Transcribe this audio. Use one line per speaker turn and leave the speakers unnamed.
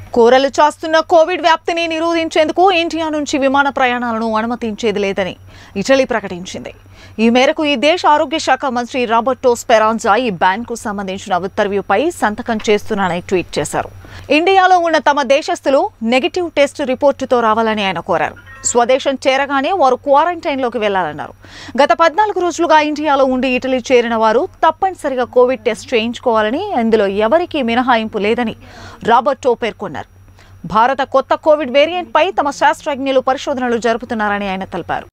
కూరలు చాస్తున్న కోవిడ్ వ్యాప్తిని నిరోధించేందుకు ఇండియా నుంచి విమాన ప్రయాణాలను అనుమతించేది లేదని ఇటలీ ప్రకటించింది ఈ మేరకు ఈ దేశ ఆరోగ్య శాఖ మంత్రి రాబర్టో స్పెరాన్జా ఈ బ్యాన్ కు సంబంధించిన ఉత్తర్వుపై సంతకం చేస్తున్నానని ట్వీట్ చేశారు ఇండియాలో ఉన్న తమ దేశస్తులు నెగిటివ్ టెస్ట్ రిపోర్టుతో రావాలని ఆయన కోరారు స్వదేశం చేరగానే వారు క్వారంటైన్లోకి వెళ్లాలన్నారు గత పద్నాలుగు రోజులుగా ఇండియాలో ఉండి ఇటలీ చేరిన వారు తప్పనిసరిగా కోవిడ్ టెస్ట్ చేయించుకోవాలని ఇందులో ఎవరికీ మినహాయింపు లేదని రాబర్టో పేర్కొన్నారు భారత కొత్త కోవిడ్ వేరియంట్పై తమ శాస్త్రజ్ఞులు పరిశోధనలు జరుపుతున్నారని ఆయన తెలిపారు